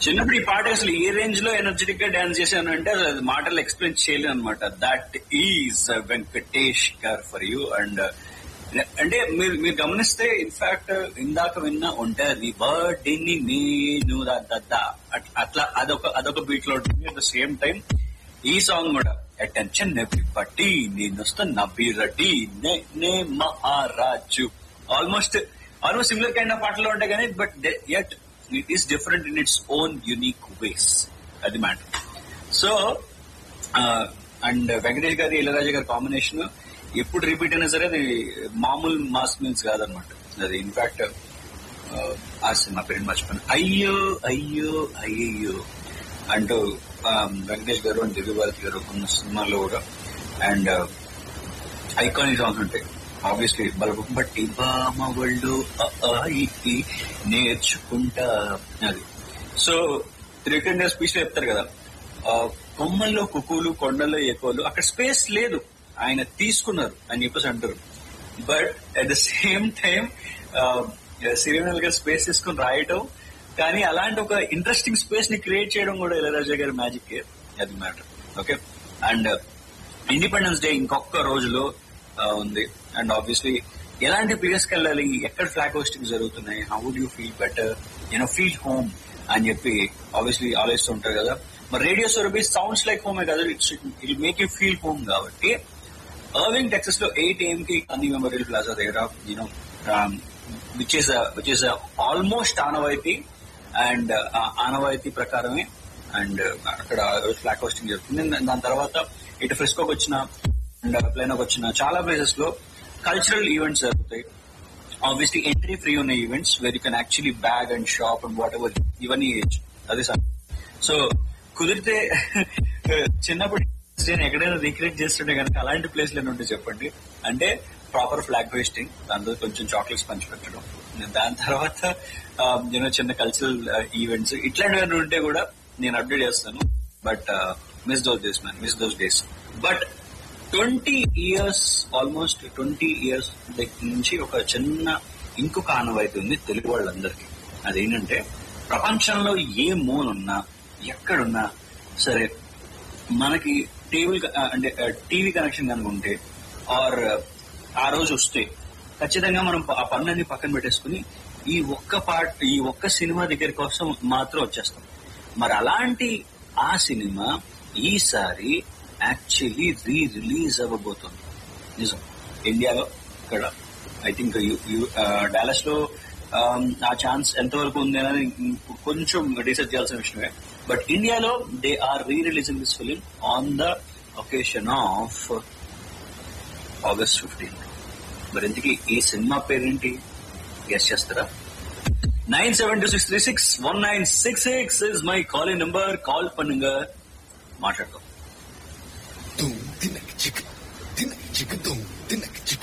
చిన్నప్పుడు ఈ పాట అసలు ఏ రేంజ్ లో ఎనర్జెటిక్ గా డాన్స్ చేశాను అంటే అసలు అది మాటలు ఎక్స్ప్లెయిన్ చేయలేను అనమాట దట్ ఈజ్ వెంకటేష్ గారు ఫర్ యూ అండ్ అంటే మీరు మీరు గమనిస్తే ఇన్ఫాక్ట్ ఇందాక విన్న ఉంటది బర్త్డేని నేను దా- దా- దా. అట్- అట్లా అదొక అదొక బీట్ లో ఉంటుంది అట్ ద సేమ్ టైం ఈ సాంగ్ కూడా అటెన్షన్ ఎవ్రీబడి నేను వస్తా నబీ రెడ్డి నే నే మహారాజు almost almost similar kind of పాటలు ఉంటాయి కానీ but yet it is different in its own unique ways అది మ్యాటర్ సో అండ్ వెంకటేష్ గారి ఇళరాజా గారి కాంబినేషన్ ఎప్పుడు రిపీట్ అయినా సరే అది మామూలు మాస్ మీన్స్ కాదనమాట అది ఇన్ఫాక్ట్ ఆ సినిమా పేరు మర్చిపోయాను అయ్యో అయ్యో అయ్యో అంటూ ఆ, వెంకటేష్ గారు అండ్ దివ్య భారతి గారు ఉన్న సినిమాల్లో కూడా అండ్ ఐకానిక్ సాంగ్స్ ఉంటాయి ఆబ్వియస్లీ బలపం బట్టి బామ వాళ్ళు అ, ఆ, ఈ, ఈ నేర్చుకుంటా అది సో రిటర్న్ డే స్పీచ్ లో చెప్తారు కదా ఆ, కొమ్మల్లో కుకులు కొండల్లో ఎక్కువలు అక్కడ స్పేస్ లేదు ఆయన తీసుకున్నారు అని చెప్పేసి అంటారు but at the same time సిరినల్ గా స్పేస్ తీసుకుని రాయటం కానీ అలాంటి ఒక ఇంట్రెస్టింగ్ స్పేస్ ని క్రియేట్ చేయడం కూడా ఇళరాజా గారి మ్యాజిక్ అది matter okay and independence day ఇంకొక రోజులో ఆ, ఉంది అండ్ ఆబ్వియస్లీ ఎలాంటి ప్లేస్ కి వెళ్ళాలి ఎక్కడ ఫ్లాగ్ హోస్టింగ్ జరుగుతున్నాయి how would you feel better you know feel home అని చెప్పి ఆబ్వియస్లీ ఆలోచిస్తుంటారు కదా మరి రేడియో సర్వీస్ సౌండ్స్ లైక్ హోమే కదా it's it make you feel home కాబట్టి అర్వింగ్ టెక్సస్ లో ఎయిట్ ఏఎం కి అన్ని మెమోరియల్ ప్లాజా దగ్గర you know which is which is almost ఆనవాయితీ అండ్ ఆనవాయితీ ప్రకారమే అండ్ అక్కడ ఫ్లాగ్ హోస్టింగ్ జరుగుతుంది And దాని తర్వాత ఇటు ఫ్రెస్కోకి వచ్చిన అండ్ ప్లేనోకి వచ్చిన చాలా ప్లేసెస్ లో కల్చరల్ ఈవెంట్స్ జరుగుతాయి ఆబ్వియస్లీ ఎంట్రీ ఫ్రీ ఉన్న events where you can actually bag and shop and whatever ఇవన్నీ చేయొచ్చు అది సార్ సో కుదిరితే చిన్నప్పుడు నేను ఎక్కడైనా రీక్రియేట్ చేస్తుంటే కనుక అలాంటి ప్లేస్ లో ఉంటే చెప్పండి అంటే ప్రాపర్ ఫ్లాగ్ హోస్టింగ్ దాంతో కొంచెం చాక్లెట్స్ పంచిపెట్టడం దాని తర్వాత యూనో చిన్న కల్చరల్ ఈవెంట్స్ ఇట్లాంటివన్నీ ఉంటే కూడా నేను అప్డేట్ చేస్తాను but miss those days man miss those days but twenty years almost twenty years దగ్గర నుంచి ఒక చిన్న ఇంకొక ఆనవాయితీ ఉంది తెలుగు వాళ్ళందరికీ అదేంటంటే ప్రపంచంలో ఏ మూలున్నా ఎక్కడున్నా సరే మనకి టేబుల్ అంటే టీవీ కనెక్షన్ కనుక ఉంటే ఆర్ ఆ రోజు వస్తే ఖచ్చితంగా మనం ఆ పనులన్నీ పక్కన పెట్టేసుకుని ఈ ఒక్క పార్ట్ ఈ ఒక్క సినిమా దగ్గర కోసం మాత్రం వచ్చేస్తాం మరి అలాంటి ఆ సినిమా ఈసారి యాక్చువల్లీ రీ రిలీజ్ అవ్వబోతుంది నిజం ఇండియాలో ఇక్కడ ఐ థింక్ డాలస్ లో um, ఆ ఛాన్స్ ఎంతవరకు ఉంది అనేది కొంచెం రీసెర్చ్ చేయాల్సిన విషయమే బట్ ఇండియాలో they are re releasing this film on the occasion of August fifteen మరి ఇంతకీ ఈ సినిమా పేరేంటి గెస్ట్ చేస్తారా nine seven two six three six one nine six six is my calling number call பண்ணுங்க మాట్లాడతాం Tum, tinek, chick. Tinek, chick, tum, tinek, chick.